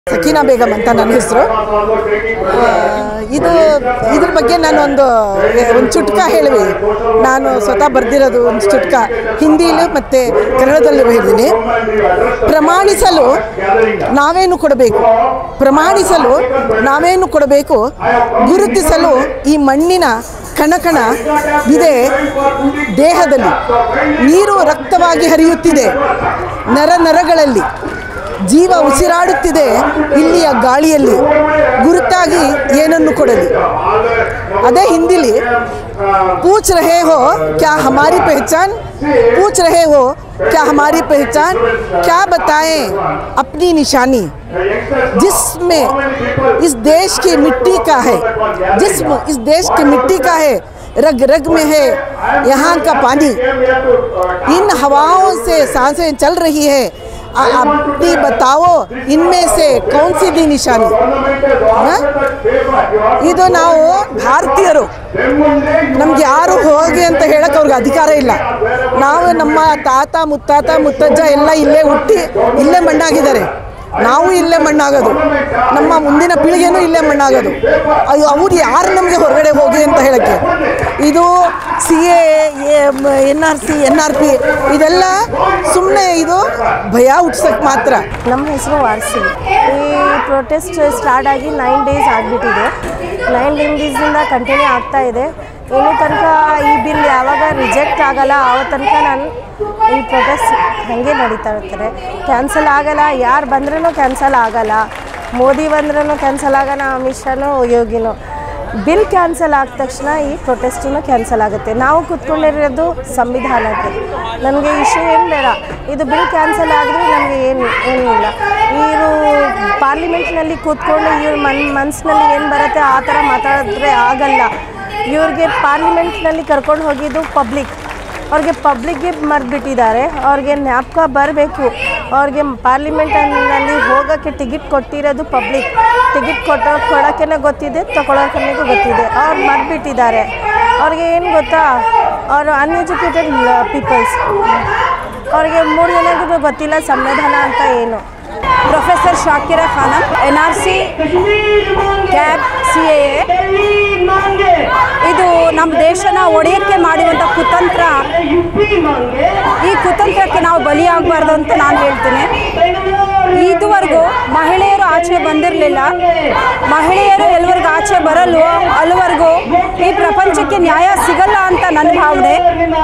ಸಕೀನಾ ಬೇಗಮ್ ಅಂತ ನನ್ನ ಹೆಸರು ಇದು ಇದ್ರ ಬಗ್ಗೆ ನಾನೊಂದು ಒಂದು ಚುಟ್ಕ ಹೇಳುವೆ ನಾನು ಸ್ವತಃ ಬರೆದಿರೋದು ಒಂದು ಚುಟ್ಕ ಹಿಂದಿಲೂ ಮತ್ತು ಕನ್ನಡದಲ್ಲೂ ಹೇಳಿದ್ದೀನಿ ಪ್ರಮಾಣಿಸಲು ನಾವೇನು ಕೊಡಬೇಕು ಪ್ರಮಾಣಿಸಲು ನಾವೇನು ಕೊಡಬೇಕು ಗುರುತಿಸಲು ಈ ಮಣ್ಣಿನ ಕಣಕಣ ಇದೆ ದೇಹದಲ್ಲಿ ನೀರು ರಕ್ತವಾಗಿ ಹರಿಯುತ್ತಿದೆ ನರ ನರಗಳಲ್ಲಿ ಜೀವ ಉಸಿರಾಡುತ್ತಿದೆ ಇಲ್ಲಿಯ ಗಾಳಿಯಲ್ಲಿ ಗುರುತಾಗಿ ಏನನ್ನು ಕೊಡಲಿ ಅದೇ ಹಿಂದಿಲಿ पूछ रहे हो क्या हमारी पहचान पूछ रहे हो क्या हमारी पहचान क्या बताएं अपनी निशानी जिसमें इस देश की मिट्टी का है जिस्म इस देश की मिट्टी का है रग रग में है यहाँ का पानी इन हवाओं से सांसें चल रही है आ- अपनी बताओ इनमें से कौन सी दी निशानी हाँ? ಇದು ನಾವು ಭಾರತೀಯರು ನಮ್ಗೆ ಯಾರು ಹೋಗಿ ಅಂತ ಹೇಳಕ್ಕೆ ಅವ್ರಿಗೆ ಅಧಿಕಾರ ಇಲ್ಲ ನಾವು ನಮ್ಮ ತಾತ ಮುತ್ತಾತ ಮುತ್ತಜ್ಜ ಎಲ್ಲ ಇಲ್ಲೇ ಹುಟ್ಟಿ ಇಲ್ಲೇ ಮಣ್ಣಾಗಿದ್ದಾರೆ ನಾವು ಇಲ್ಲೇ ಮಣ್ಣಾಗೋದು ನಮ್ಮ ಮುಂದಿನ ಪೀಳಿಗೆನೂ ಇಲ್ಲೇ ಮಣ್ಣಾಗೋದು ಅಯ್ಯೋ ಅವ್ರು ಯಾರು ನಮಗೆ ಹೊರಗಡೆ ಹೋಗಿ ಅಂತ ಹೇಳಕ್ಕೆ ಇದು C A N R C N R P ಇದೆಲ್ಲ ಸುಮ್ಮನೆ ಇದು ಭಯ ಹುಟ್ಸಕ್ಕೆ ಮಾತ್ರ ನಮ್ಮ ಹೆಸರು ವಾರ್ಸಿ ಈ ಪ್ರೊಟೆಸ್ಟ್ ಸ್ಟಾರ್ಟ್ ಆಗಿ ನೈನ್ ಡೇಸ್ ಆಗಿಬಿಟ್ಟಿದೆ ನೈನ್ ಡೇಸಿಂದ ಕಂಟಿನ್ಯೂ ಆಗ್ತಾ ಇದೆ ಇನ್ನು ತನಕ ಈ ಬಿಲ್ ಯಾವಾಗ ರಿಜೆಕ್ಟ್ ಆಗಲ್ಲ ಆವ ತನಕ ನಾನು ಈ ಪ್ರೊಟೆಸ್ಟ್ ಹಾಗೆ ನಡೀತಾ ಇರ್ತಾರೆ ಕ್ಯಾನ್ಸಲ್ ಆಗಲ್ಲ ಯಾರು ಬಂದ್ರೂ ಕ್ಯಾನ್ಸಲ್ ಆಗಲ್ಲ ಮೋದಿ ಬಂದ್ರೂ ಕ್ಯಾನ್ಸಲ್ ಆಗಲ್ಲ ಅಮಿತ್ ಶಾನು ಯೋಗಿನೂ ಬಿಲ್ ಕ್ಯಾನ್ಸಲ್ ಆದ ತಕ್ಷಣ ಈ ಪ್ರೊಟೆಸ್ಟೂ ಕ್ಯಾನ್ಸಲ್ ಆಗುತ್ತೆ ನಾವು ಕೂತ್ಕೊಂಡಿರೋದು ಸಂವಿಧಾನಕ್ಕೆ ನನಗೆ ಇಶ್ಯೂ ಏನು ಬೇಡ ಇದು ಬಿಲ್ ಕ್ಯಾನ್ಸಲ್ ಆಗಿದ್ರೆ ನಮಗೆ ಏನು ಏನೂ ಇಲ್ಲ ಇವರು ಪಾರ್ಲಿಮೆಂಟ್ನಲ್ಲಿ ಕೂತ್ಕೊಂಡು ಇವ್ರ ಮನ್ ಮನಸ್ಸಿನಲ್ಲಿ ಏನು ಬರುತ್ತೆ ಆ ಥರ ಮಾತಾಡಿದ್ರೆ ಆಗಲ್ಲ ಇವ್ರಿಗೆ ಪಾರ್ಲಿಮೆಂಟ್ನಲ್ಲಿ ಕರ್ಕೊಂಡು ಹೋಗಿದ್ದು ಪಬ್ಲಿಕ್ ಅವ್ರಿಗೆ ಪಬ್ಲಿಕ್ಗೆ ಮರೆದ್ಬಿಟ್ಟಿದ್ದಾರೆ ಅವ್ರಿಗೆ ಜ್ಞಾಪಕ ಬರಬೇಕು ಅವ್ರಿಗೆ ಪಾರ್ಲಿಮೆಂಟಲ್ಲಿ ಹೋಗೋಕ್ಕೆ ಟಿಕೆಟ್ ಕೊಟ್ಟಿರೋದು ಪಬ್ಲಿಕ್ ಟಿಕೆಟ್ ಕೊಟ್ಟೋ ಕೊಡೋಕ್ಕೇ ಗೊತ್ತಿದೆ ತಗೊಳೋಕ್ಕೂ ಗೊತ್ತಿದೆ ಅವ್ರು ಮರೆದ್ಬಿಟ್ಟಿದ್ದಾರೆ ಅವ್ರಿಗೆ ಏನು ಗೊತ್ತಾ ಅವರು ಅನ್ಎಜುಕೇಟೆಡ್ ಪೀಪಲ್ಸ್ ಅವ್ರಿಗೆ ಮೂರು ಜನಗೂ ಗೊತ್ತಿಲ್ಲ ಸಂವಿಧಾನ ಅಂತ ಏನು professor Shakira Khanam N R C CAB C A ಇದು ನಮ್ಮ ದೇಶನ ಒಡೆಯಕ್ಕೆ ಮಾಡಿರುವಂಥ ಕುತಂತ್ರ ಈ ಕುತಂತ್ರಕ್ಕೆ ನಾವು ಬಲಿಯಾಗಬಾರ್ದು ಅಂತ ನಾನು ಹೇಳ್ತೇನೆ ಇದುವರೆಗೂ ಮಹಿಳೆಯರು ಆಚೆ ಬಂದಿರಲಿಲ್ಲ ಮಹಿಳೆಯರು ಎಲ್ಲಿವರೆಗೂ ಆಚೆ ಬರಲ್ವೋ ಅಲ್ಲಿವರೆಗೂ ಈ ಪ್ರಪಂಚಕ್ಕೆ ನ್ಯಾಯ ಸಿಗಲ್ಲ ಅಂತ ನನ್ನ ಭಾವನೆ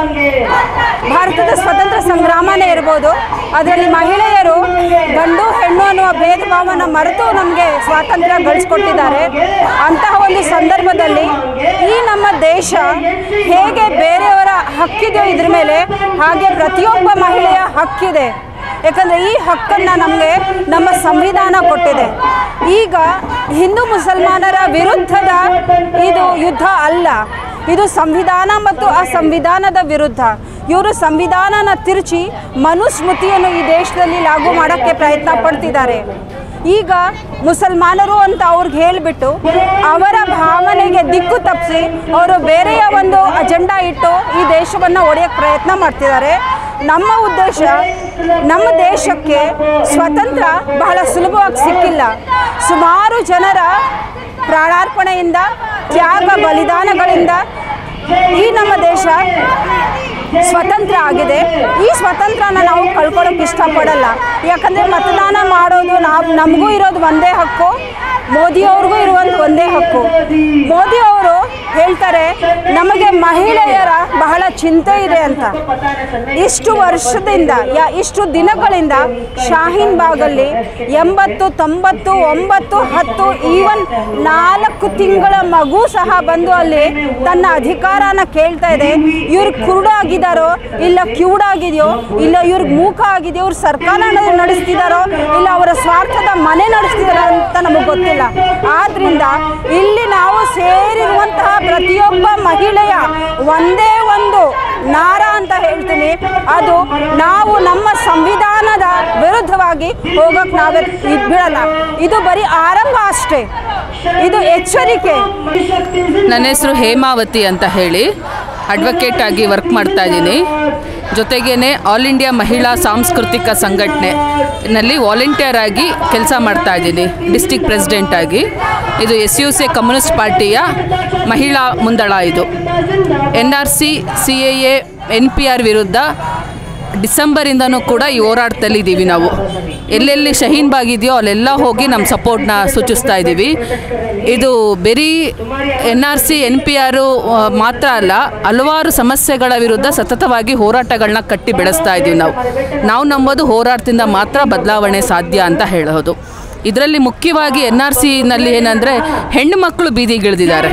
ಭಾರತದ ಸ್ವತಂತ್ರ ಸಂಗ್ರಾಮನೇ ಇರ್ಬೋದು ಅದರಲ್ಲಿ ಮಹಿಳೆಯರು ಗಂಡು ಹೆಣ್ಣು ಅನ್ನುವ ಭೇದ ಭಾವನ ಮರೆತು ನಮಗೆ ಸ್ವಾತಂತ್ರ್ಯ ಗಳಿಸ್ಕೊಟ್ಟಿದ್ದಾರೆ ಅಂತಹ ಒಂದು ಸಂದರ್ಭದಲ್ಲಿ ಈ ನಮ್ಮ ದೇಶ ಹೇಗೆ ಬೇರೆಯವರ ಹಕ್ಕಿದೆಯೋ ಇದ್ರ ಮೇಲೆ ಹಾಗೆ ಪ್ರತಿಯೊಬ್ಬ ಮಹಿಳೆಯ ಹಕ್ಕಿದೆ ಯಾಕಂದರೆ ಈ ಹಕ್ಕನ್ನು ನಮಗೆ ನಮ್ಮ ಸಂವಿಧಾನ ಕೊಟ್ಟಿದೆ ಈಗ ಹಿಂದೂ ಮುಸಲ್ಮಾನರ ವಿರುದ್ಧದ ಇದು ಯುದ್ಧ ಅಲ್ಲ ಇದು ಸಂವಿಧಾನ ಮತ್ತು ಆ ಸಂವಿಧಾನದ ವಿರುದ್ಧ ಇವರು ಸಂವಿಧಾನನ ತಿರುಚಿ ಮನುಸ್ಮೃತಿಯನ್ನು ಈ ದೇಶದಲ್ಲಿ ಲಾಗು ಮಾಡೋಕ್ಕೆ ಪ್ರಯತ್ನ ಪಡ್ತಿದ್ದಾರೆ ಈಗ ಮುಸಲ್ಮಾನರು ಅಂತ ಅವ್ರಿಗೆ ಹೇಳಿಬಿಟ್ಟು ಅವರ ಭಾವನೆಗೆ ದಿಕ್ಕು ತಪ್ಪಿಸಿ ಅವರು ಬೇರೆಯ ಒಂದು ಅಜೆಂಡಾ ಇಟ್ಟು ಈ ದೇಶವನ್ನು ಒಡೆಯೋಕ್ಕೆ ಪ್ರಯತ್ನ ಮಾಡ್ತಿದ್ದಾರೆ ನಮ್ಮ ಉದ್ದೇಶ ನಮ್ಮ ದೇಶಕ್ಕೆ ಸ್ವತಂತ್ರ ಬಹಳ ಸುಲಭವಾಗಿ ಸಿಕ್ಕಿಲ್ಲ ಸುಮಾರು ಜನರ ಪ್ರಾಣಾರ್ಪಣೆಯಿಂದ ತ್ಯಾಗ ಬಲಿದಾನಗಳಿಂದ ಈ ನಮ್ಮ ದೇಶ ಸ್ವತಂತ್ರ ಆಗಿದೆ ಈ ಸ್ವತಂತ್ರನ ನಾವು ಕಳ್ಕೊಳ್ಳೋಕೆ ಇಷ್ಟಪಡಲ್ಲ ಯಾಕಂದರೆ ಮತದಾನ ಮಾಡೋದು ನಾವು ನಮಗೂ ಇರೋದು ಒಂದೇ ಹಕ್ಕು ಮೋದಿಯವ್ರಿಗೂ ಇರುವಂಥ ಒಂದೇ ಹಕ್ಕು ಮೋದಿಯವರು ಹೇಳ್ತಾರೆ ನಮಗೆ ಮಹಿಳೆಯರ ಬಹಳ ಚಿಂತೆ ಇದೆ ಅಂತ ಇಷ್ಟು ವರ್ಷದಿಂದ ಯಾ ಇಷ್ಟು ದಿನಗಳಿಂದ ಶಾಹೀನ್ ಬಾಗಲ್ಲಿ ಎಂಬತ್ತು ತೊಂಬತ್ತು ಒಂಬತ್ತು ಹತ್ತು ಈವನ್ ನಾಲ್ಕು ತಿಂಗಳ ಮಗು ಸಹ ಬಂದು ಅಲ್ಲಿ ತನ್ನ ಅಧಿಕಾರನ ಕೇಳ್ತಾ ಇದೆ ಇವ್ರು ಕುರುಡಾಗಿದ್ದಾರೋ ಇಲ್ಲ ಕಿವುಡಾಗಿದೆಯೋ ಇಲ್ಲ ಇವ್ರಿಗೆ ಮೂಕ ಆಗಿದೆಯೋ ಇವ್ರು ಸರ್ಕಾರ ನಡೆಸ್ತಿದ್ದಾರೋ ಇಲ್ಲ ಅವರ ಸ್ವಾರ್ಥದ ಮನೆ ನಡೆಸ್ತಿದಾರೋ ಅಂತ ನಮಗೆ ಗೊತ್ತಿಲ್ಲ ಆದ್ರಿಂದ ಇಲ್ಲಿ ನಾವು ಸೇರಿರುವಂತಹ ಪ್ರತಿಯೊಬ್ಬ ಮಹಿಳೆಯ ಒಂದೇ ಒಂದು ನಾರ ಅಂತ ಹೇಳ್ತೀನಿ ಅದು ನಾವು ನಮ್ಮ ಸಂವಿಧಾನದ ವಿರುದ್ಧವಾಗಿ ಹೋಗಕ್ಕೆ ನಾವೇ ಇದ್ ಬಿಡಲ್ಲ ಇದು ಬರೀ ಆರಂಭ ಅಷ್ಟೇ ಇದು ಎಚ್ಚರಿಕೆ ನನ್ನ ಹೆಸರು ಹೇಮಾವತಿ ಅಂತ ಹೇಳಿ ಅಡ್ವೊಕೇಟ್ ಆಗಿ ವರ್ಕ್ ಮಾಡ್ತಾ ಇದ್ದೀನಿ ಜೊತೆಗೇ ಆಲ್ ಇಂಡಿಯಾ ಮಹಿಳಾ ಸಾಂಸ್ಕೃತಿಕ ಸಂಘಟನೆಯಲ್ಲಿ ವಾಲಂಟಿಯರ್ ಆಗಿ ಕೆಲಸ ಮಾಡ್ತಾ ಇದ್ದೀನಿ ಡಿಸ್ಟಿಕ್ ಪ್ರೆಸಿಡೆಂಟ್ ಆಗಿ ಇದು ಎಸ್ ಯು ಸಿ ಕಮ್ಯುನಿಸ್ಟ್ ಪಾರ್ಟಿಯ ಮಹಿಳಾ ಮುಂದಳ ಇದು N R C C A A N P R ವಿರುದ್ಧ ಡಿಸೆಂಬರಿಂದನೂ ಕೂಡ ಈ ಹೋರಾಟದಲ್ಲಿ ಇದ್ದೀವಿ ನಾವು ಎಲ್ಲೆಲ್ಲಿ ಶಹೀನ್ ಬಾಗ್ ಇದೆಯೋ ಅಲ್ಲೆಲ್ಲ ಹೋಗಿ ನಮ್ಮ ಸಪೋರ್ಟ್ನ ಸೂಚಿಸ್ತಾ ಇದ್ದೀವಿ ಇದು ಬರೀ N R C N P R ಮಾತ್ರ ಅಲ್ಲ ಹಲವಾರು ಸಮಸ್ಯೆಗಳ ವಿರುದ್ಧ ಸತತವಾಗಿ ಹೋರಾಟಗಳನ್ನ ಕಟ್ಟಿ ಬೆಳೆಸ್ತಾ ಇದ್ದೀವಿ ನಾವು ನಾವು ನಂಬೋದು ಹೋರಾಟದಿಂದ ಮಾತ್ರ ಬದಲಾವಣೆ ಸಾಧ್ಯ ಅಂತ ಹೇಳೋದು ಇದರಲ್ಲಿ ಮುಖ್ಯವಾಗಿ ಎನ್ ಆರ್ ಸಿನಲ್ಲಿ ಏನಂದರೆ ಹೆಣ್ಣು ಮಕ್ಕಳು ಬೀದಿಗಿಳಿದಿದ್ದಾರೆ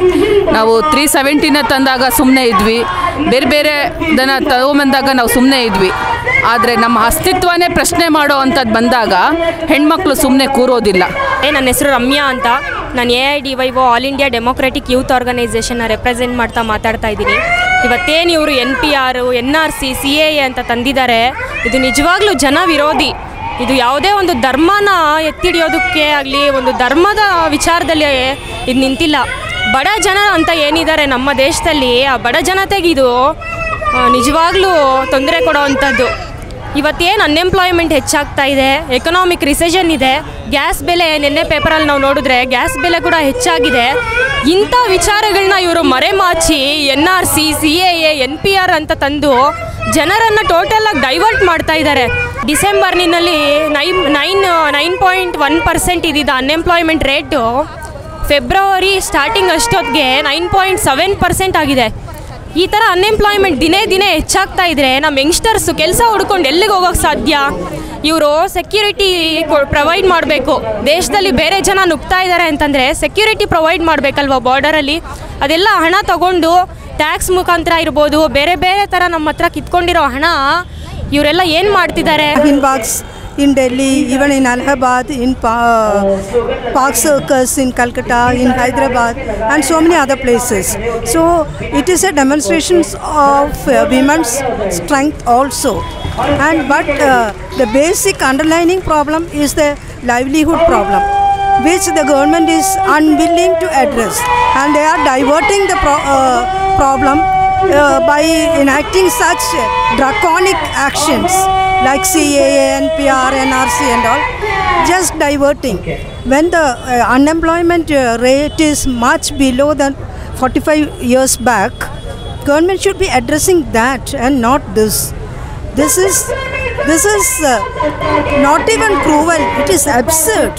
ನಾವು ತ್ರೀ ಸೆವೆಂಟಿನ ತಂದಾಗ ಸುಮ್ಮನೆ ಇದ್ವಿ ಬೇರೆ ಬೇರೆ ದನ ತಗೊಂಬಂದಾಗ ನಾವು ಸುಮ್ಮನೆ ಇದ್ವಿ ಆದರೆ ನಮ್ಮ ಅಸ್ತಿತ್ವನೇ ಪ್ರಶ್ನೆ ಮಾಡೋ ಅಂಥದ್ದು ಬಂದಾಗ ಹೆಣ್ಮಕ್ಳು ಸುಮ್ಮನೆ ಕೂರೋದಿಲ್ಲ ಏ ನನ್ನ ಹೆಸರು ರಮ್ಯಾ ಅಂತ ನಾನು A I D Y O All India Democratic Youth ಆರ್ಗನೈಸೇಷನ್ನ ರೆಪ್ರೆಸೆಂಟ್ ಮಾಡ್ತಾ ಮಾತಾಡ್ತಾ ಇದ್ದೀನಿ ಇವತ್ತೇನು ಇವರು N P R N R C C A A ಅಂತ ತಂದಿದ್ದಾರೆ ಇದು ನಿಜವಾಗ್ಲೂ ಜನ ವಿರೋಧಿ ಇದು ಯಾವುದೇ ಒಂದು ಧರ್ಮನ ಎತ್ತಿಡಿಯೋದಕ್ಕೆ ಆಗಲಿ ಒಂದು ಧರ್ಮದ ವಿಚಾರದಲ್ಲಿ ಇದು ನಿಂತಿಲ್ಲ ಬಡ ಜನ ಅಂತ ಏನಿದ್ದಾರೆ ನಮ್ಮ ದೇಶದಲ್ಲಿ ಆ ಬಡ ಜನತೆಗೆ ಇದು ಆ, ನಿಜವಾಗ್ಲೂ ತೊಂದರೆ ಕೊಡೋವಂಥದ್ದು ಇವತ್ತೇನು ಅನ್ಎಂಪ್ಲಾಯ್ಮೆಂಟ್ ಹೆಚ್ಚಾಗ್ತಾ ಇದೆ ಎಕನಾಮಿಕ್ ರಿಸೆಷನ್ ಇದೆ ಗ್ಯಾಸ್ ಬೆಲೆ ನಿನ್ನೆ ಪೇಪರಲ್ಲಿ ನಾವು ನೋಡಿದ್ರೆ ಗ್ಯಾಸ್ ಬೆಲೆ ಕೂಡ ಹೆಚ್ಚಾಗಿದೆ ಇಂಥ ವಿಚಾರಗಳನ್ನ ಇವರು ಮರೆಮಾಚಿ N R C C A A N P R ಅಂತ ತಂದು ಜನರನ್ನು ಟೋಟಲಾಗಿ ಡೈವರ್ಟ್ ಮಾಡ್ತಾ ಇದ್ದಾರೆ ಡಿಸೆಂಬರ್ನಿನಲ್ಲಿ nine nine nine point one percent ಇದ್ದಿದ್ದ ಅನ್ಎಂಪ್ಲಾಯ್ಮೆಂಟ್ ರೇಟು ಫೆಬ್ರವರಿ ಸ್ಟಾರ್ಟಿಂಗ್ ಅಷ್ಟೊತ್ತಿಗೆ ನೈನ್ ಪಾಯಿಂಟ್ ಸೆವೆನ್ ಪರ್ಸೆಂಟ್ ಆಗಿದೆ ಈ ಥರ ಅನ್ಎಂಪ್ಲಾಯ್ಮೆಂಟ್ ದಿನೇ ದಿನೇ ಹೆಚ್ಚಾಗ್ತಾ ಇದ್ರೆ ನಮ್ಮ ಯಂಗ್ಸ್ಟರ್ಸು ಕೆಲಸ ಹುಡ್ಕೊಂಡು ಎಲ್ಲಿಗೆ ಹೋಗೋಕ್ಕೆ ಸಾಧ್ಯ ಇವರು ಸೆಕ್ಯೂರಿಟಿ ಪ್ರೊವೈಡ್ ಮಾಡಬೇಕು ದೇಶದಲ್ಲಿ ಬೇರೆ ಜನ ನುಗ್ತಾ ಇದ್ದಾರೆ ಅಂತಂದರೆ ಸೆಕ್ಯೂರಿಟಿ ಪ್ರೊವೈಡ್ ಮಾಡಬೇಕಲ್ವ ಬಾರ್ಡರಲ್ಲಿ ಅದೆಲ್ಲ ಹಣ ತಗೊಂಡು ಟ್ಯಾಕ್ಸ್ ಮುಖಾಂತರ ಇರ್ಬೋದು ಬೇರೆ ಬೇರೆ ಥರ ನಮ್ಮ ಹತ್ರ ಕಿತ್ಕೊಂಡಿರೋ ಹಣ ಇವರೆಲ್ಲ ಏನು ಮಾಡ್ತಿದ್ದಾರೆ in parks in Delhi, even in Allahabad, in pa- Park Circus in Calcutta, in Hyderabad, and so many other places. So it is a demonstration of uh, women's strength also. And but uh, the basic underlining problem is the livelihood problem, which the government is unwilling to address, and they are diverting the pro- uh, problem uh, by enacting such draconic actions like CAA, NPR, NRC and all, just diverting. When the uh, unemployment uh, rate is much below than 45 years back, government should be addressing that and not this. This is this is uh, not even cruel. It is absurd.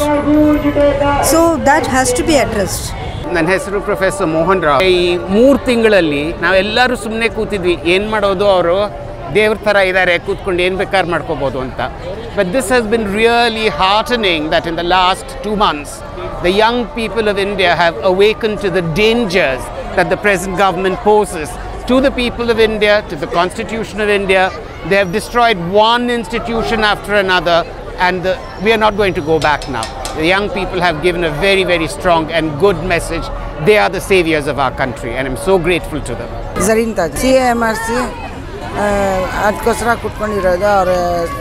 So that has to be addressed. ನನ್ನ ಹೆಸರು professor Mohan Rao ಈ ಮೂರು ತಿಂಗಳಲ್ಲಿ ನಾವೆಲ್ಲರೂ ಸುಮ್ಮನೆ ಕೂತಿದ್ವಿ ಏನು ಮಾಡೋದು ಅವರು ದೇವ್ರ ಥರ ಇದ್ದಾರೆ ಕೂತ್ಕೊಂಡು ಏನು ಬೇಕಾದ್ರೆ ಮಾಡ್ಕೋಬೋದು ಅಂತ but this has been really heartening that in the last two months the young people of India have awaken to the dangers that the present government poses to the people of India, to the Constitution of India. They have destroyed one institution after another, and the, we are not going to go back now. The young people have given a very, very strong and good message. They are the saviors of our country, and I'm so grateful to them. Zareen Taj C M R C ಅದಕ್ಕೋಸ್ಕರ ಕುತ್ಕೊಂಡಿರೋದು ಅವ್ರ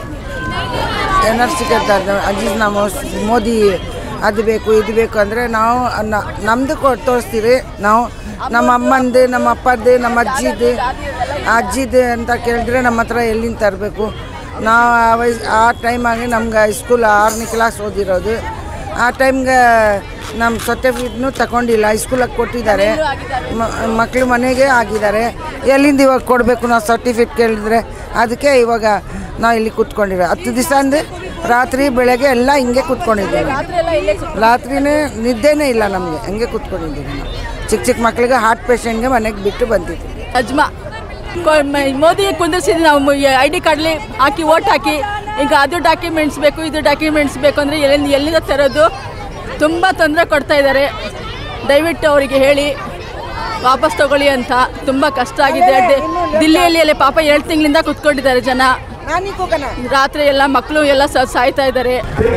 N R C Aziz Namo Modi ಅದು ಬೇಕು ಇದು ಬೇಕು ಅಂದರೆ ನಾವು ನ- ನಮ್ದು ಕೊ ತೋರಿಸ್ತೀವಿ ನಾವು ನಮ್ಮ ಅಮ್ಮಂದು ನಮ್ಮ ಅಪ್ಪದ್ದು ನಮ್ಮ ಅಜ್ಜಿದು ಆ ಅಜ್ಜಿದು ಅಂತ ಕೇಳಿದ್ರೆ ನಮ್ಮ ಹತ್ರ ಎಲ್ಲಿಂದ ತರಬೇಕು ನಾವು ಆ ವಯಸ್ಸು ಆ ಟೈಮಾಗಿ ನಮ್ಗೆ ಹೈಸ್ಕೂಲ್ ಆರನೇ ಕ್ಲಾಸ್ ಓದಿರೋದು ಆ ಟೈಮ್ಗೆ ನಮ್ಮ ಸರ್ಟಿಫಿಕೇಟ್ನು ತಗೊಂಡಿಲ್ಲ ಹೈಸ್ಕೂಲಾಗಿ ಕೊಟ್ಟಿದ್ದಾರೆ ಮಕ್ಕಳು ಮನೆಗೆ ಆಗಿದ್ದಾರೆ ಎಲ್ಲಿಂದ ಇವಾಗ ಕೊಡಬೇಕು ನಾವು ಸರ್ಟಿಫಿಕೇಟ್ ಕೇಳಿದ್ರೆ ಅದಕ್ಕೆ ಇವಾಗ ನಾವು ಇಲ್ಲಿ ಕೂತ್ಕೊಂಡಿರೋ ಹತ್ತು ದಿವಸ ಅಂದ್ರೆ ರಾತ್ರಿ ಬೆಳಗ್ಗೆ ಎಲ್ಲ ಹಿಂಗೆ ಕೂತ್ಕೊಂಡಿದ್ದೀವಿ ರಾತ್ರಿನೇ ನಿದ್ದೆನೇ ಇಲ್ಲ ನಮಗೆ ಹಂಗೆ ಕೂತ್ಕೊಂಡಿದ್ದೀವಿ ನಾವು ಚಿಕ್ಕ ಚಿಕ್ಕ ಮಕ್ಕಳಿಗೆ ಹಾರ್ಟ್ ಪೇಷಂಟ್ಗೆ ಮನೆಗೆ ಬಿಟ್ಟು ಬಂದಿದ್ದೀವಿ ಅಜ್ಮ ಕೊ- ಮ- ಮೋದಿ ಕುಂದಿರ್ಸಿದ್ದು ನಾವು ಐ ಡಿ ಕಾರ್ಡ್ಲಿ ಹಾಕಿ ಓಟ್ ಹಾಕಿ ಈಗ ಅದು ಡಾಕ್ಯುಮೆಂಟ್ಸ್ ಬೇಕು ಇದು ಡಾಕ್ಯುಮೆಂಟ್ಸ್ ಬೇಕು ಅಂದರೆ ಎಲ್ಲಿಂದ ಎಲ್ಲಿಂದ ತರೋದು ತುಂಬ ತೊಂದರೆ ಕೊಡ್ತಾ ಇದ್ದಾರೆ ದಯವಿಟ್ಟು ಅವರಿಗೆ ಹೇಳಿ ವಾಪಸ್ ತಗೊಳ್ಳಿ ಅಂತ ತುಂಬ ಕಷ್ಟ ಆಗಿದೆ ಡೆ- ದಿಲ್ಲಿಯಲ್ಲಿ ಎಲ್ಲ ಪಾಪ ಎರಡು ತಿಂಗಳಿಂದ ಕುತ್ಕೊಂಡಿದ್ದಾರೆ ಜನ ರಾತ್ರಿ ಎಲ್ಲ ಮಕ್ಕಳು ಎಲ್ಲ ಸ- ಸಾಯ್ತಾ ಇದ್ದಾರೆ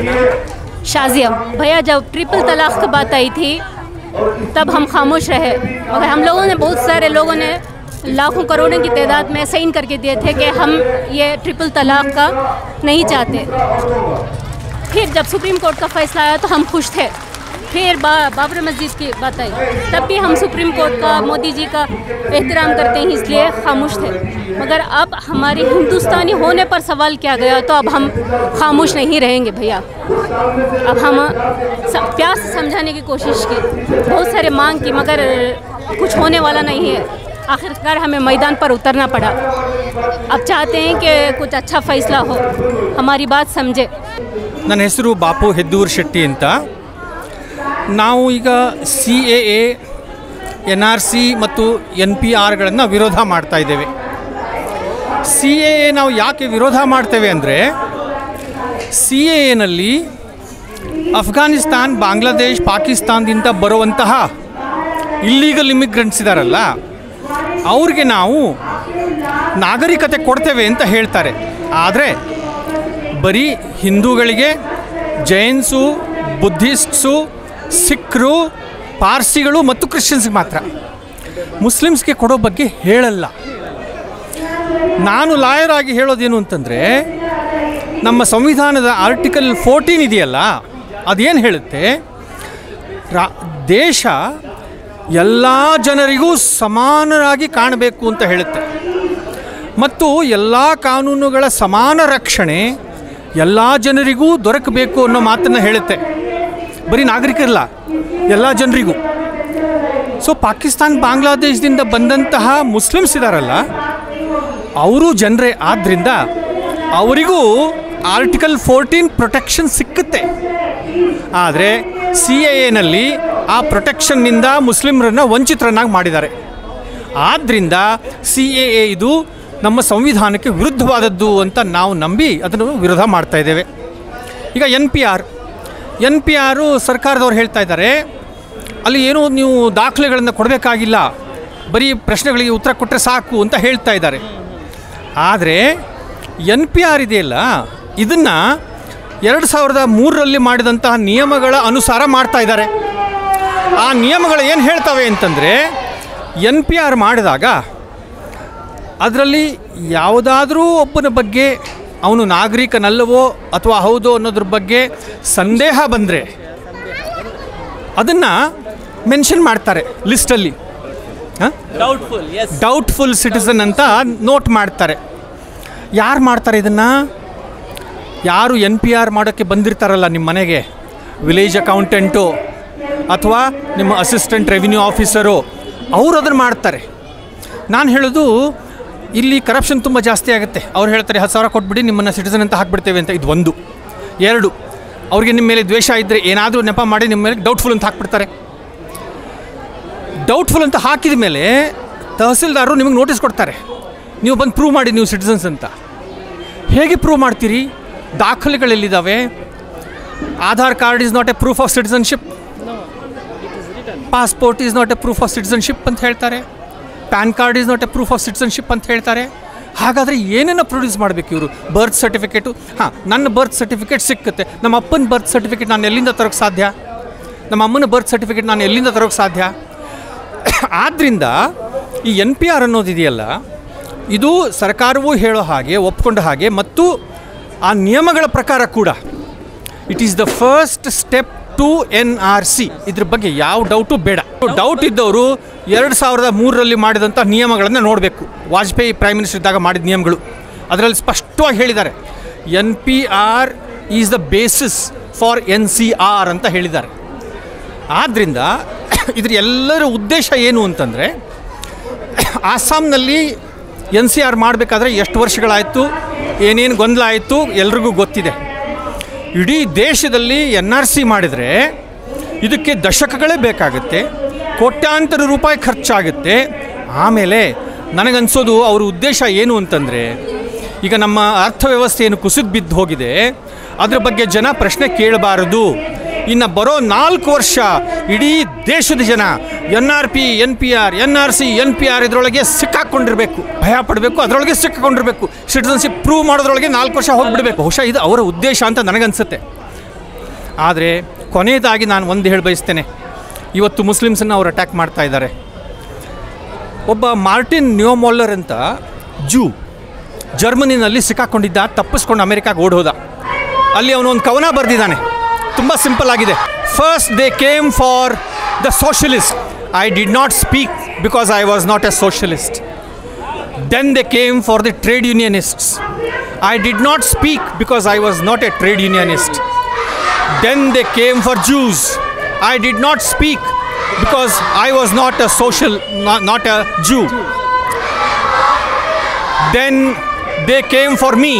शाजिया भैया जब ट्रिपल तलाक की बात आई थी तब हम खामोश रहे मगर हम लोगों ने बहुत सारे लोगों ने लाखों करोड़ों की तादाद में साइन करके दिए थे कि हम ये ट्रिपल तलाक का नहीं चाहते फिर जब सुप्रीम कोर्ट का फैसला आया तो हम खुश थे फिर बा, बाबरी मस्जिद की बात आई तब भी हम सुप्रीम कोर्ट का मोदी जी का एहतराम करते हैं इसलिए खामोश थे मगर अब हमारे हिंदुस्तानी होने पर सवाल किया गया तो अब हम खामोश नहीं रहेंगे भैया अब हम स- प्यार से समझाने की कोशिश की बहुत सारे मांग की मगर कुछ होने वाला नहीं है आखिरकार हमें मैदान पर उतरना पड़ा अब चाहते हैं कि कुछ अच्छा फैसला हो हमारी बात समझे ನನ್ನ ಹೆಸರು ಬಾಪು ಹೆದ್ದೂರ್ ಶೆಟ್ಟಿ ಅಂತ ನಾವು ಈಗ C A A N R C ಮತ್ತು ಎನ್ ಪಿ ಆರ್ಗಳನ್ನು ವಿರೋಧ ಮಾಡ್ತಾ ಇದ್ದೇವೆ ಸಿ ಎ ಎ ನಾವು ಯಾಕೆ ವಿರೋಧ ಮಾಡ್ತೇವೆ ಅಂದರೆ ಸಿ ಎ ಎನಲ್ಲಿ ಅಫ್ಘಾನಿಸ್ತಾನ್ ಬಾಂಗ್ಲಾದೇಶ್ ಪಾಕಿಸ್ತಾನದಿಂದ ಬರುವಂತಹ ಇಲ್ಲೀಗಲ್ ಇಮಿಗ್ರೆಂಟ್ಸ್ ಇದ್ದಾರಲ್ಲ ಅವ್ರಿಗೆ ನಾವು ನಾಗರಿಕತೆ ಕೊಡ್ತೇವೆ ಅಂತ ಹೇಳ್ತಾರೆ ಆದರೆ ಬರೀ ಹಿಂದೂಗಳಿಗೆ ಜೈನ್ಸು ಬುದ್ಧಿಸ್ಟ್ಸು ಸಿಖ್ರು ಪಾರ್ಸಿಗಳು ಮತ್ತು ಕ್ರಿಶ್ಚಿಯನ್ಸ್ಗೆ ಮಾತ್ರ ಮುಸ್ಲಿಮ್ಸ್ಗೆ ಕೊಡೋ ಬಗ್ಗೆ ಹೇಳಲ್ಲ ನಾನು ಲಾಯರ್ ಆಗಿ ಹೇಳೋದೇನು ಅಂತಂದರೆ ನಮ್ಮ ಸಂವಿಧಾನದ ಆರ್ಟಿಕಲ್ ಫೋರ್ಟೀನ್ ಇದೆಯಲ್ಲ ಅದೇನು ಹೇಳುತ್ತೆ ರಾ ದೇಶ ಎಲ್ಲ ಜನರಿಗೂ ಸಮಾನರಾಗಿ ಕಾಣಬೇಕು ಅಂತ ಹೇಳುತ್ತೆ ಮತ್ತು ಎಲ್ಲ ಕಾನೂನುಗಳ ಸಮಾನ ರಕ್ಷಣೆ ಎಲ್ಲ ಜನರಿಗೂ ದೊರಕಬೇಕು ಅನ್ನೋ ಮಾತನ್ನು ಹೇಳುತ್ತೆ ಬರೀ ನಾಗರಿಕರಲ್ಲ ಎಲ್ಲ ಜನರಿಗೂ ಸೊ ಪಾಕಿಸ್ತಾನ್ ಬಾಂಗ್ಲಾದೇಶದಿಂದ ಬಂದಂತಹ ಮುಸ್ಲಿಮ್ಸ್ ಇದ್ದಾರಲ್ಲ ಅವರು ಜನರೇ ಆದ್ದರಿಂದ ಅವರಿಗೂ ಆರ್ಟಿಕಲ್ ಫೋರ್ಟೀನ್ ಪ್ರೊಟೆಕ್ಷನ್ ಸಿಕ್ಕುತ್ತೆ ಆದರೆ ಸಿ ಎ ಎನಲ್ಲಿ ಆ ಪ್ರೊಟೆಕ್ಷನ್ನಿಂದ ಮುಸ್ಲಿಮರನ್ನು ವಂಚಿತರನ್ನಾಗಿ ಮಾಡಿದ್ದಾರೆ ಆದ್ದರಿಂದ ಸಿ ಎ ಎ ಇದು ನಮ್ಮ ಸಂವಿಧಾನಕ್ಕೆ ವಿರುದ್ಧವಾದದ್ದು ಅಂತ ನಾವು ನಂಬಿ ಅದನ್ನು ವಿರೋಧ ಮಾಡ್ತಾ ಇದ್ದೇವೆ ಈಗ N P R N P R ಸರ್ಕಾರದವ್ರು ಹೇಳ್ತಾ ಇದ್ದಾರೆ ಅಲ್ಲಿ ಏನೂ ನೀವು ದಾಖಲೆಗಳನ್ನು ಕೊಡಬೇಕಾಗಿಲ್ಲ ಬರೀ ಪ್ರಶ್ನೆಗಳಿಗೆ ಉತ್ತರ ಕೊಟ್ಟರೆ ಸಾಕು ಅಂತ ಹೇಳ್ತಾ ಇದ್ದಾರೆ ಆದರೆ ಎನ್ ಪಿ ಆರ್ ಇದೆಯಲ್ಲ ಇದನ್ನು ಎರಡು ಸಾವಿರದ ಮೂರರಲ್ಲಿ ಮಾಡಿದಂತಹ ನಿಯಮಗಳ ಅನುಸಾರ ಮಾಡ್ತಾ ಇದ್ದಾರೆ ಆ ನಿಯಮಗಳು ಏನು ಹೇಳ್ತವೆ ಅಂತಂದರೆ ಎನ್ ಪಿ ಆರ್ ಮಾಡಿದಾಗ ಅದರಲ್ಲಿ ಯಾವುದಾದ್ರೂ ಒಬ್ಬನ ಬಗ್ಗೆ ಅವನು ನಾಗರಿಕನಲ್ಲವೋ ಅಥವಾ ಹೌದೋ ಅನ್ನೋದ್ರ ಬಗ್ಗೆ ಸಂದೇಹ ಬಂದರೆ ಅದನ್ನು ಮೆನ್ಷನ್ ಮಾಡ್ತಾರೆ ಲಿಸ್ಟಲ್ಲಿ ಡೌಟ್ಫುಲ್ ಎಸ್ ಡೌಟ್ಫುಲ್ ಸಿಟಿಸನ್ ಅಂತ ನೋಟ್ ಮಾಡ್ತಾರೆ ಯಾರು ಮಾಡ್ತಾರೆ ಇದನ್ನು ಯಾರು ಎನ್ ಪಿ ಆರ್ ಮಾಡೋಕ್ಕೆ ಬಂದಿರ್ತಾರಲ್ಲ ನಿಮ್ಮ ಮನೆಗೆ ವಿಲೇಜ್ ಅಕೌಂಟೆಂಟು ಅಥವಾ ನಿಮ್ಮ ಅಸಿಸ್ಟೆಂಟ್ ರೆವಿನ್ಯೂ ಆಫೀಸರು ಅವರು ಅದನ್ನು ಮಾಡ್ತಾರೆ ನಾನು ಹೇಳೋದು ಇಲ್ಲಿ ಕರಪ್ಷನ್ ತುಂಬ ಜಾಸ್ತಿ ಆಗುತ್ತೆ ಅವ್ರು ಹೇಳ್ತಾರೆ ಹತ್ತು ಸಾವಿರ ಕೊಟ್ಬಿಡಿ ನಿಮ್ಮನ್ನು ಸಿಟಿಸನ್ ಅಂತ ಹಾಕ್ಬಿಡ್ತೇವೆ ಅಂತ ಇದು ಒಂದು ಎರಡು ಅವ್ರಿಗೆ ನಿಮ್ಮ ಮೇಲೆ ದ್ವೇಷ ಇದ್ದರೆ ಏನಾದರೂ ನೆಪ ಮಾಡಿ ನಿಮ್ಮ ಮೇಲೆ ಡೌಟ್ಫುಲ್ ಅಂತ ಹಾಕ್ಬಿಡ್ತಾರೆ ಡೌಟ್ಫುಲ್ ಅಂತ ಹಾಕಿದ ಮೇಲೆ ತಹಸೀಲ್ದಾರರು ನಿಮಗೆ ನೋಟಿಸ್ ಕೊಡ್ತಾರೆ ನೀವು ಬಂದು ಪ್ರೂವ್ ಮಾಡಿ ನೀವು ಸಿಟಿಸನ್ಸ್ ಅಂತ ಹೇಗೆ ಪ್ರೂವ್ ಮಾಡ್ತೀರಿ ದಾಖಲೆಗಳೆಲ್ಲಿದ್ದಾವೆ Aadhaar card is not a proof of citizenship passport is not a proof of citizenship ಅಂತ ಹೇಳ್ತಾರೆ PAN card is not a proof of citizenship ಅಂತ ಹೇಳ್ತಾರೆ ಹಾಗಾದರೆ ಏನೇನೋ ಪ್ರೊಡ್ಯೂಸ್ ಮಾಡಬೇಕು ಇವರು ಬರ್ತ್ ಸರ್ಟಿಫಿಕೇಟು ಹಾಂ ನನ್ನ ಬರ್ತ್ ಸರ್ಟಿಫಿಕೇಟ್ ಸಿಕ್ಕುತ್ತೆ ನಮ್ಮ ಅಪ್ಪನ ಬರ್ತ್ ಸರ್ಟಿಫಿಕೇಟ್ ನಾನು ಎಲ್ಲಿಂದ ತರೋಕ್ಕೆ ಸಾಧ್ಯ ನಮ್ಮ ಅಮ್ಮನ ಬರ್ತ್ ಸರ್ಟಿಫಿಕೇಟ್ ನಾನು ಎಲ್ಲಿಂದ ತರೋಕ್ಕೆ ಸಾಧ್ಯ ಆದ್ದರಿಂದ ಈ ಎನ್ ಪಿ ಆರ್ ಅನ್ನೋದಿದೆಯಲ್ಲ ಇದು ಸರ್ಕಾರವೂ ಹೇಳೋ ಹಾಗೆ ಒಪ್ಕೊಂಡ ಹಾಗೆ ಮತ್ತು ಆ ನಿಯಮಗಳ ಪ್ರಕಾರ ಕೂಡ it is the first step to N R C ಇದ್ರ ಬಗ್ಗೆ ಯಾವ ಡೌಟು ಬೇಡ ಡೌಟ್ ಇದ್ದವರು ಎರಡು ಸಾವಿರದ ಮೂರರಲ್ಲಿ ಮಾಡಿದಂಥ ನಿಯಮಗಳನ್ನು ನೋಡಬೇಕು ವಾಜಪೇಯಿ ಪ್ರೈಮ್ ಮಿನಿಸ್ಟರ್ ಇದ್ದಾಗ ಮಾಡಿದ ನಿಯಮಗಳು ಅದರಲ್ಲಿ ಸ್ಪಷ್ಟವಾಗಿ ಹೇಳಿದ್ದಾರೆ N P R is the basis for N C R ಅಂತ ಹೇಳಿದ್ದಾರೆ ಆದ್ದರಿಂದ ಇದ್ರ ಎಲ್ಲರ ಉದ್ದೇಶ ಏನು ಅಂತಂದರೆ ಆಸಾಮ್ನಲ್ಲಿ ಎನ್ ಸಿ ಆರ್ ಮಾಡಬೇಕಾದ್ರೆ ಎಷ್ಟು ವರ್ಷಗಳಾಯಿತು ಏನೇನು ಗೊಂದಲ ಆಯಿತು ಎಲ್ರಿಗೂ ಗೊತ್ತಿದೆ ಇಡೀ ದೇಶದಲ್ಲಿ ಎನ್ ಆರ್ ಸಿ ಮಾಡಿದರೆ ಇದಕ್ಕೆ ದಶಕಗಳೇ ಬೇಕಾಗುತ್ತೆ ಕೋಟ್ಯಾಂತರ ರೂಪಾಯಿ ಖರ್ಚಾಗುತ್ತೆ ಆಮೇಲೆ ನನಗನ್ಸೋದು ಅವ್ರ ಉದ್ದೇಶ ಏನು ಅಂತಂದರೆ ಈಗ ನಮ್ಮ ಅರ್ಥವ್ಯವಸ್ಥೆ ಏನು ಕುಸಿದು ಬಿದ್ದು ಹೋಗಿದೆ ಅದ್ರ ಬಗ್ಗೆ ಜನ ಪ್ರಶ್ನೆ ಕೇಳಬಾರದು ಇನ್ನು ಬರೋ ನಾಲ್ಕು ವರ್ಷ ಇಡೀ ದೇಶದ ಜನ N R P N P R N R C N P R ಇದರೊಳಗೆ ಸಿಕ್ಕಾಕೊಂಡಿರಬೇಕು ಭಯ ಪಡಬೇಕು ಅದರೊಳಗೆ ಸಿಕ್ಕಾಕೊಂಡಿರಬೇಕು ಸಿಟಿಸನ್ಶಿಪ್ ಪ್ರೂವ್ ಮಾಡೋದ್ರೊಳಗೆ ನಾಲ್ಕು ವರ್ಷ ಹೋಗಿಬಿಡಬೇಕು ಬಹುಶಃ ಇದು ಅವರ ಉದ್ದೇಶ ಅಂತ ನನಗನ್ಸುತ್ತೆ ಆದರೆ ಕೊನೆಯದಾಗಿ ನಾನು ಒಂದು ಹೇಳಿ ಬಯಸ್ತೇನೆ ಇವತ್ತು ಮುಸ್ಲಿಮ್ಸನ್ನು ಅವರು ಅಟ್ಯಾಕ್ ಮಾಡ್ತಾ ಇದ್ದಾರೆ ಒಬ್ಬ ಮಾರ್ಟಿನ್ ನ್ಯೋಮೋಲ್ಲರ್ ಅಂತ ಜೂ ಜರ್ಮನಿನಲ್ಲಿ ಸಿಕ್ಕಾಕೊಂಡಿದ್ದ ತಪ್ಪಿಸ್ಕೊಂಡು ಅಮೆರಿಕಾಗೆ ಓಡೋದ ಅಲ್ಲಿ ಅವನು ಒಂದು ಕವನ ಬರೆದಿದ್ದಾನೆ ತುಂಬ ಸಿಂಪಲ್ ಆಗಿದೆ first they came for the socialist I did not speak because I was not a socialist then they came for the trade unionists I did not speak because I was not a trade unionist then they came for Jews I did not speak because I was not a social, not, not a Jew. Then they came for me,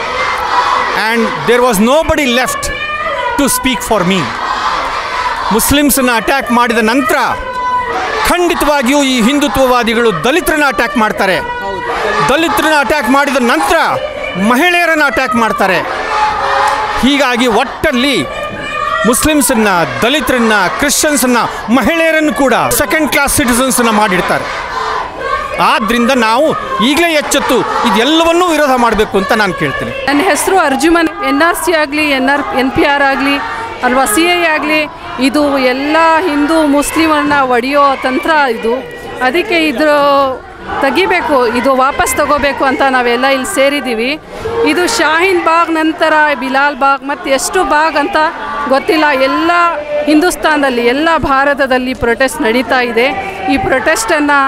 and there was nobody left to speak for me. ಮುಸ್ಲಿಮ್ಸನ್ನ attack ಮಾಡಿದ ನಂತರ ಖಂಡಿತವಾಗಿಯೂ ಈ ಹಿಂದುತ್ವವಾದಿಗಳು ದಲಿತರನ್ನ attack ಮಾಡ್ತಾರೆ ದಲಿತರನ್ನ attack ಮಾಡಿದ ನಂತರ ಮಹಿಳೆಯರನ್ನು attack ಮಾಡ್ತಾರೆ ಹೀಗಾಗಿ ಒಟ್ಟಲ್ಲಿ ಮುಸ್ಲಿಮ್ಸನ್ನ ದಲಿತರನ್ನ ಕ್ರಿಶ್ಚಿಯನ್ಸನ್ನ ಮಹಿಳೆಯರನ್ನು ಕೂಡ ಸೆಕೆಂಡ್ ಕ್ಲಾಸ್ ಸಿಟಿಸನ್ಸನ್ನ ಮಾಡಿಡ್ತಾರೆ ಆದ್ದರಿಂದ ನಾವು ಈಗಲೇ ಎಚ್ಚೆತ್ತು ಇದೆಲ್ಲವನ್ನೂ ವಿರೋಧ ಮಾಡಬೇಕು ಅಂತ ನಾನು ಕೇಳ್ತೀನಿ ನನ್ನ ಹೆಸರು ಅರ್ಜುಮನ್ ಎನ್ ಆರ್ ಸಿ ಆಗಲಿ N R N P R ಆಗಲಿ ಅಲ್ವಾ ಸಿ ಐ ಆಗಲಿ ಇದು ಎಲ್ಲ ಹಿಂದೂ ಮುಸ್ಲಿಮನ್ನ ಒಡೆಯೋ ತಂತ್ರ ಇದು ಅದಕ್ಕೆ ಇದ್ರ ತೆಗಿಬೇಕು ಇದು ವಾಪಸ್ ತಗೋಬೇಕು ಅಂತ ನಾವೆಲ್ಲ ಇಲ್ಲಿ ಸೇರಿದ್ದೀವಿ ಇದು ಶಾಹೀನ್ ಬಾಗ್ ನಂತರ ಬಿಲಾಲ್ ಬಾಗ್ ಮತ್ತು ಎಷ್ಟು ಬಾಗ್ ಅಂತ ಗೊತ್ತಿಲ್ಲ ಎಲ್ಲ ಹಿಂದೂಸ್ತಾನದಲ್ಲಿ ಎಲ್ಲ ಭಾರತದಲ್ಲಿ ಪ್ರೊಟೆಸ್ಟ್ ನಡೀತಾ ಇದೆ ಈ ಪ್ರೊಟೆಸ್ಟನ್ನು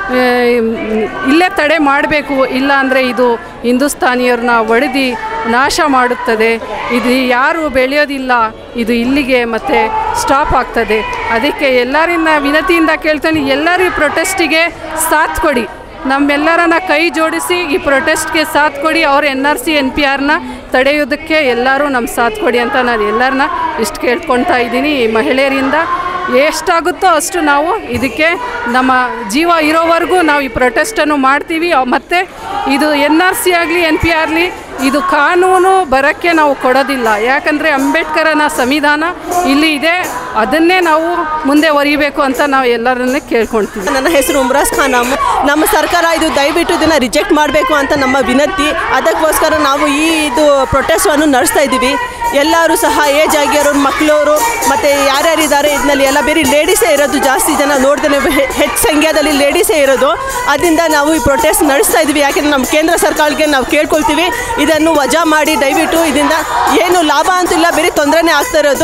ಇಲ್ಲೇ ತಡೆ ಮಾಡಬೇಕು ಇಲ್ಲ ಅಂದರೆ ಇದು ಹಿಂದೂಸ್ತಾನಿಯರನ್ನ ಒಡೆದು ನಾಶ ಮಾಡುತ್ತದೆ ಇದು ಯಾರು ಬೆಳೆಯೋದಿಲ್ಲ ಇದು ಇಲ್ಲಿಗೆ ಮತ್ತು ಸ್ಟಾಪ್ ಆಗ್ತದೆ ಅದಕ್ಕೆ ಎಲ್ಲರಿಂದ ವಿನತಿಯಿಂದ ಕೇಳ್ತಾನೆ ಎಲ್ಲರೂ ಈ ಪ್ರೊಟೆಸ್ಟಿಗೆ ಸಾಥ್ ಕೊಡಿ ನಮ್ಮೆಲ್ಲರನ್ನ ಕೈ ಜೋಡಿಸಿ ಈ ಪ್ರೊಟೆಸ್ಟ್ಗೆ ಸಾಥ್ ಕೊಡಿ ಅವ್ರ N R C N P ಆರ್ನ ತಡೆಯೋದಕ್ಕೆ ಎಲ್ಲರೂ ನಮ್ಮ ಸಾಥ್ ಕೊಡಿ ಅಂತ ನಾನು ಎಲ್ಲರನ್ನ ಇಷ್ಟು ಕೇಳ್ಕೊಳ್ತಾ ಇದ್ದೀನಿ ಈ ಮಹಿಳೆಯರಿಂದ ಎಷ್ಟಾಗುತ್ತೋ ಅಷ್ಟು ನಾವು ಇದಕ್ಕೆ ನಮ್ಮ ಜೀವ ಇರೋವರೆಗೂ ನಾವು ಈ ಪ್ರೊಟೆಸ್ಟನ್ನು ಮಾಡ್ತೀವಿ ಮತ್ತು ಇದು ಎನ್ ಆರ್ ಸಿ ಆಗಲಿ ಎನ್ ಪಿ ಆಗಲಿ ಇದು ಕಾನೂನು ಬರೋಕ್ಕೆ ನಾವು ಕೊಡೋದಿಲ್ಲ ಯಾಕಂದರೆ ಅಂಬೇಡ್ಕರನ ಸಂವಿಧಾನ ಇಲ್ಲಿ ಇದೆ ಅದನ್ನೇ ನಾವು ಮುಂದೆ ಒರಿಬೇಕು ಅಂತ ನಾವು ಎಲ್ಲರನ್ನೇ ಕೇಳ್ಕೊಳ್ತೀವಿ ನನ್ನ ಹೆಸರು ಉಮ್ರಾಸ್ ಖಾನ್ ಅಮ್ಮ. ನಮ್ಮ ಸರ್ಕಾರ ಇದು ದಯವಿಟ್ಟು ಇದನ್ನು ರಿಜೆಕ್ಟ್ ಮಾಡಬೇಕು ಅಂತ ನಮ್ಮ ವಿನಂತಿ ಅದಕ್ಕೋಸ್ಕರ ನಾವು ಈ ಇದು ಪ್ರೊಟೆಸ್ಟನ್ನು ನಡೆಸ್ತಾ ಇದ್ದೀವಿ ಎಲ್ಲರೂ ಸಹ ಏಜ್ ಆಗಿರೋರು ಮಕ್ಕಳವರು ಮತ್ತು ಯಾರ್ಯಾರಿದ್ದಾರೆ ಇದರಲ್ಲಿ ಎಲ್ಲ ಬೇರೆ ಲೇಡೀಸೇ ಇರೋದು ಜಾಸ್ತಿ ಜನ ನೋಡ್ದೇನೆ ಹೆಚ್ಚು ಸಂಖ್ಯಾದಲ್ಲಿ ಲೇಡೀಸೇ ಇರೋದು ಅದರಿಂದ ನಾವು ಈ ಪ್ರೊಟೆಸ್ಟ್ ನಡೆಸ್ತಾ ಇದ್ದೀವಿ ಯಾಕೆಂದರೆ ನಮ್ಮ ಕೇಂದ್ರ ಸರ್ಕಾರಕ್ಕೆ ನಾವು ಕೇಳ್ಕೊಳ್ತೀವಿ ಇದನ್ನು ವಜಾ ಮಾಡಿ ದಯವಿಟ್ಟು ಇದರಿಂದ ಏನು ಲಾಭ ಅಂತಿಲ್ಲ ಬೇರೆ ತೊಂದರೆನೇ ಆಗ್ತಾ ಇರೋದು